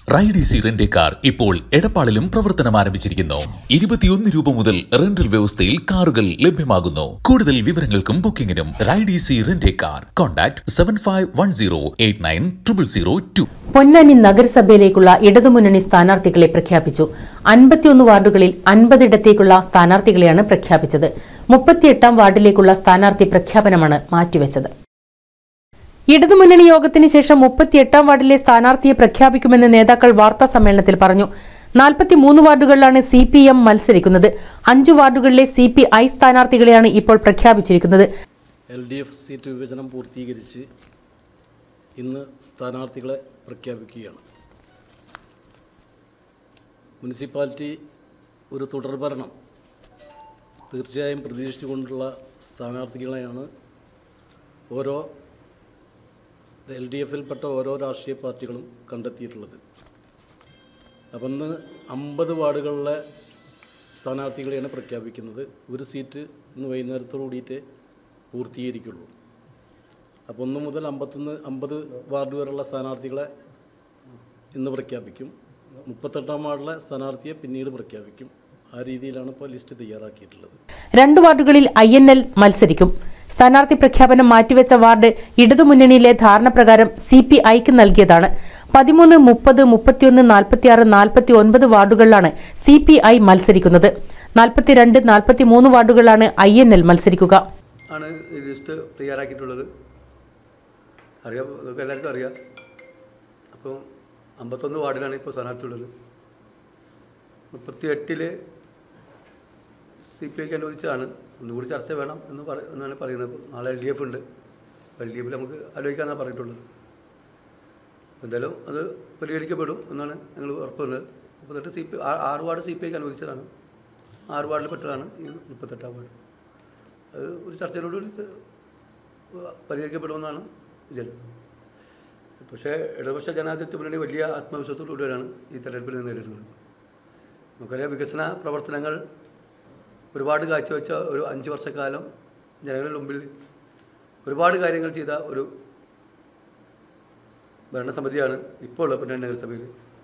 ride easy rent car ഇപ്പോൾ എടപ്പാളിലും പ്രവർത്തനം ആരംഭിച്ചിരിക്കുന്നു ഇരുപത്തിയൊന്ന് രൂപ മുതൽ റെന്റൽ വ്യവസ്ഥയിൽ കാറുകൾ ലഭ്യമാകുന്നു കൂടുതൽ വിവരങ്ങൾക്കും ബുക്കിംഗിനും ride easy rent car contact seven five one zero eight nine triple zero two Ponnani നഗരസഭയിലേക്കുള്ള ഇടതുമുന്നണി സ്ഥാനാർത്ഥികളെ പ്രഖ്യാപിച്ചു അൻപത്തിയൊന്ന് വാർഡുകളിൽ അൻപതിടത്തേക്കുള്ള സ്ഥാനാർത്ഥികളെയാണ് പ്രഖ്യാപിച്ചത് മുപ്പത്തിയെട്ടാം വാർഡിലേക്കുള്ള സ്ഥാനാർത്ഥി പ്രഖ്യാപനമാണ് മാറ്റിവെച്ചത് ഇടതുമുന്നണി യോഗത്തിന് ശേഷം മുപ്പത്തിയെട്ടാം വാർഡിലെ സ്ഥാനാർത്ഥിയെ പ്രഖ്യാപിക്കുമെന്ന് നേതാക്കൾ വാർത്താ സമ്മേളനത്തിൽ പറഞ്ഞു നാൽപ്പത്തിമൂന്ന് വാർഡുകളിലാണ് സി പി എം മത്സരിക്കുന്നത് അഞ്ചു വാർഡുകളിലെ സി പി ഐ സ്ഥാനാർത്ഥികളെയാണ് ഇപ്പോൾ പ്രഖ്യാപിച്ചിരിക്കുന്നത് എൽ ഡി എഫ് സീറ്റ് വിഭജനം പൂർത്തീകരിച്ച് ഇന്ന് സ്ഥാനാർത്ഥികളെ പ്രഖ്യാപിക്കുകയാണ് മുനിസിപ്പാലിറ്റി ഒരു തുടർഭരണം തീർച്ചയായും പ്രതീക്ഷിച്ചുകൊണ്ടുള്ള സ്ഥാനാർത്ഥികളെയാണ് ഓരോ എൽ ഡി എഫിൽപ്പെട്ട ഓരോ രാഷ്ട്രീയ പാർട്ടികളും കണ്ടെത്തിയിട്ടുള്ളത് അപ്പം ഇന്ന് അമ്പത് വാർഡുകളിലെ സ്ഥാനാർത്ഥികളെയാണ് പ്രഖ്യാപിക്കുന്നത് ഒരു സീറ്റ് ഇന്ന് വൈകുന്നേരത്തോടു കൂടിയിട്ടേ പൂർത്തീകരിക്കുള്ളൂ അപ്പോൾ ഒന്ന് മുതൽ അമ്പത്തൊന്ന് അമ്പത് വാർഡ് വരെയുള്ള സ്ഥാനാർത്ഥികളെ ഇന്ന് പ്രഖ്യാപിക്കും മുപ്പത്തെട്ടാം വാർഡിലെ സ്ഥാനാർത്ഥിയെ പിന്നീട് പ്രഖ്യാപിക്കും ആ രീതിയിലാണ് ഇപ്പോൾ ലിസ്റ്റ് തയ്യാറാക്കിയിട്ടുള്ളത് രണ്ട് വാർഡുകളിൽ ഐ എൻ എൽ മത്സരിക്കും സ്ഥാനാർത്ഥി പ്രഖ്യാപനം മാറ്റിവെച്ച വാർഡ് ഇടതുമുന്നണിയിലെ ധാരണപ്രകാരം സി പി ഐക്ക് നൽകിയതാണ് പതിമൂന്ന് മുപ്പത് മുപ്പത്തിയൊന്ന് നാൽപ്പത്തിയാറ് നാൽപ്പത്തി ഒൻപത് വാർഡുകളിലാണ് സി പി ഐ മത്സരിക്കുന്നത് നാൽപ്പത്തിരണ്ട് നാൽപ്പത്തിമൂന്ന് വാർഡുകളിലാണ് ഐ എൻ എൽ മത്സരിക്കുക ആണ് ഈ ലിസ്റ്റ് തയ്യാറാക്കിയിട്ടുള്ളത് അറിയാം ഇതൊക്കെ എല്ലാവർക്കും അറിയാം അപ്പോൾ അമ്പത്തൊന്ന് വാർഡിലാണ് ഇപ്പോൾ സ്ഥാനാർത്ഥി ഉള്ളത് മുപ്പത്തി എട്ടില് സി പി ഐക്ക് അനുവദിച്ചതാണ് ഒന്നുകൂടി ചർച്ച വേണം എന്ന് പറ എന്നാണ് പറയുന്നത് നാളെ എൽ ഡി എഫ് ഉണ്ട് എൽ ഡി എഫിൽ നമുക്ക് ആലോചിക്കാമെന്നാണ് പറഞ്ഞിട്ടുള്ളത് എന്തായാലും അത് പരിഹരിക്കപ്പെടും എന്നാണ് ഞങ്ങൾ ഉറപ്പുന്നത് മുപ്പത്തെട്ട് സി പി ആറ് വാർഡ് സി പി ഐക്ക് അനുവദിച്ചതാണ് ആറ് വാർഡിൽ പെട്ടതാണ് ഈ മുപ്പത്തെട്ടാം വാർഡ് അത് ഒരു ചർച്ചയിലൂടെ പരിഹരിക്കപ്പെടുമെന്നാണ് വിചാരം പക്ഷേ ഇടതുപക്ഷ ജനാധിപത്യ മുന്നണി വലിയ ആത്മവിശ്വാസത്തോടുകൂടിയാണ് ഈ തെരഞ്ഞെടുപ്പിൽ നേരിടുന്നത് നമുക്കറിയാം വികസന പ്രവർത്തനങ്ങൾ ഒരുപാട് കാഴ്ചവെച്ച ഒരു അഞ്ച് വർഷക്കാലം ജനങ്ങളുടെ മുമ്പിൽ ഒരുപാട് കാര്യങ്ങൾ ചെയ്ത ഒരു ഭരണസമിതിയാണ് ഇപ്പോൾ ഉള്ള പൊന്നാനി നഗരസഭയിൽ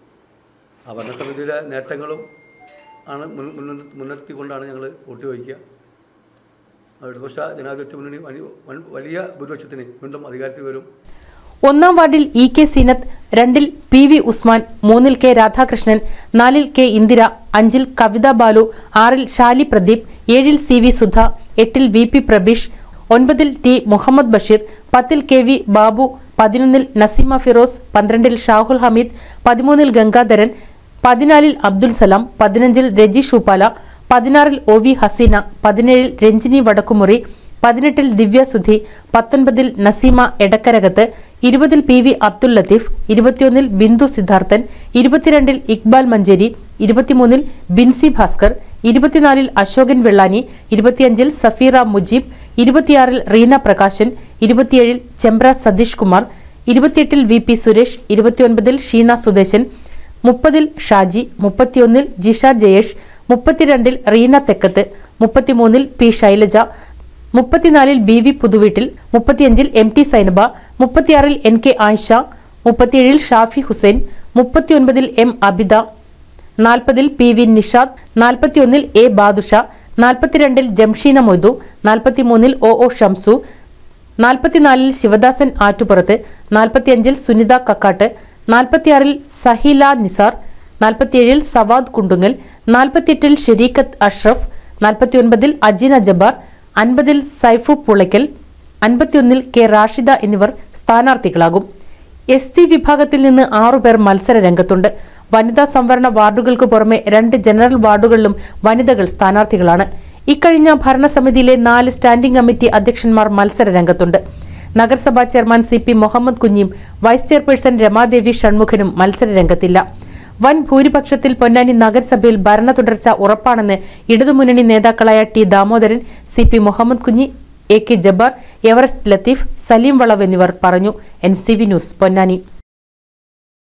ആ ഭരണസമിതിയുടെ നേട്ടങ്ങളും ആണ് മുൻ മുൻനിർ- മുൻനിർത്തിക്കൊണ്ടാണ് ഞങ്ങൾ വോട്ട് ചോദിക്കുക ഇടതുപക്ഷ ജനാധിപത്യ മുന്നണി വലിയ വൻ- വലിയ ഭൂരിപക്ഷത്തിന് വീണ്ടും അധികാരത്തിൽ വരും ഒന്നാം വാർഡിൽ ഇ കെ സീനത്ത് രണ്ടിൽ പി വി ഉസ്മാൻ മൂന്നിൽ കെ രാധാകൃഷ്ണൻ നാലിൽ കെ ഇന്ദിര അഞ്ചിൽ കവിത ബാലു ആറിൽ ഷാലി പ്രദീപ് ഏഴിൽ സി വി സുധ എട്ടിൽ വി പി പ്രബീഷ് ഒൻപതിൽ ടി മുഹമ്മദ് ബഷീർ പത്തിൽ കെ വി ബാബു പതിനൊന്നിൽ നസീമ ഫിറോസ് പന്ത്രണ്ടിൽ ഷാഹുൽ ഹമീദ് പതിമൂന്നിൽ ഗംഗാധരൻ പതിനാലിൽ അബ്ദുൽ സലാം പതിനഞ്ചിൽ രജി ഷൂപ്പാല പതിനാറിൽ ഒ വി ഹസീന പതിനേഴിൽ രഞ്ജിനി വടക്കുമുറി പതിനെട്ടിൽ ദിവ്യ സുധി പത്തൊൻപതിൽ നസീമ എടക്കരകത്ത് ഇരുപതിൽ പി വി അബ്ദുൽ ലത്തീഫ് ഇരുപത്തിയൊന്നിൽ ബിന്ദു സിദ്ധാർത്ഥൻ ഇരുപത്തിരണ്ടിൽ ഇക്ബാൽ മഞ്ചേരി ഇരുപത്തിമൂന്നിൽ ബിൻസി ഭാസ്കർ ഇരുപത്തിനാലിൽ അശോകൻ വെള്ളാനി ഇരുപത്തിയഞ്ചിൽ സഫീറ മുജീബ് ഇരുപത്തിയാറിൽ റീന പ്രകാശൻ ഇരുപത്തിയേഴിൽ ചെമ്പ്ര സതീഷ് കുമാർ ഇരുപത്തിയെട്ടിൽ വി പി സുരേഷ് ഇരുപത്തിയൊൻപതിൽ ഷീന സുദേശൻ മുപ്പതിൽ ഷാജി മുപ്പത്തിയൊന്നിൽ ജിഷ ജയേഷ് മുപ്പത്തിരണ്ടിൽ റീന തെക്കത്ത് മുപ്പത്തിമൂന്നിൽ പി ശൈലജ മുപ്പത്തിനാലിൽ ബി വി പുതുവീട്ടിൽ മുപ്പത്തിയഞ്ചിൽ എം ടി സൈനബ മുപ്പത്തിയാറിൽ എൻ കെ ആയിഷ മുപ്പത്തിയേഴിൽ ഷാഫി ഹുസൈൻ മുപ്പത്തിയൊൻപതിൽ എം അബിദ നാൽപ്പതിൽ പി വി നിഷാദ് നാൽപ്പത്തിയൊന്നിൽ എ ബാദുഷ നാൽപ്പത്തിരണ്ടിൽ ജംഷീന മൊയ്തു നാൽപ്പത്തിമൂന്നിൽ ഒ ഒ ഷംസു നാൽപ്പത്തിനാലിൽ ശിവദാസൻ ആറ്റുപുറത്ത് നാൽപ്പത്തിയഞ്ചിൽ സുനിത കക്കാട്ട് നാൽപ്പത്തിയാറിൽ സഹീല നിസാർ നാൽപ്പത്തിയേഴിൽ സവാദ് കുണ്ടുങ്ങൽ നാൽപ്പത്തിയെട്ടിൽ ഷെരീക്കത്ത് അഷ്റഫ് നാൽപ്പത്തിയൊൻപതിൽ അജീന ജബ്ബാർ അൻപതിൽ സൈഫു പുളയ്ക്കൽ അൻപത്തിയൊന്നിൽ കെ റാഷിദ എന്നിവർ സ്ഥാനാർത്ഥികളാകും എസ് സി വിഭാഗത്തിൽ നിന്ന് ആറുപേർ മത്സര രംഗത്തുണ്ട് വനിതാ സംവരണ വാർഡുകൾക്ക് പുറമെ രണ്ട് ജനറൽ വാർഡുകളിലും വനിതകൾ സ്ഥാനാർത്ഥികളാണ് ഇക്കഴിഞ്ഞ ഭരണസമിതിയിലെ നാല് സ്റ്റാൻഡിംഗ് കമ്മിറ്റി അധ്യക്ഷന്മാർ മത്സര രംഗത്തുണ്ട് നഗരസഭാ ചെയർമാൻ സി പി മുഹമ്മദ് കുഞ്ഞിയും വൈസ് ചെയർപേഴ്സൺ രമാദേവി ഷൺമുഖനും മത്സര രംഗത്തില്ല വൻ ഭൂരിപക്ഷത്തിൽ പൊന്നാനി നഗരസഭയിൽ ഭരണ തുടർച്ച ഉറപ്പാണെന്ന് ഇടതുമുന്നണി നേതാക്കളായ T Damodaran C P Muhammad Kunhi A K Jabbar Everest Latheef Saleem Valavu എന്നിവർ പറഞ്ഞു N C V news Ponnani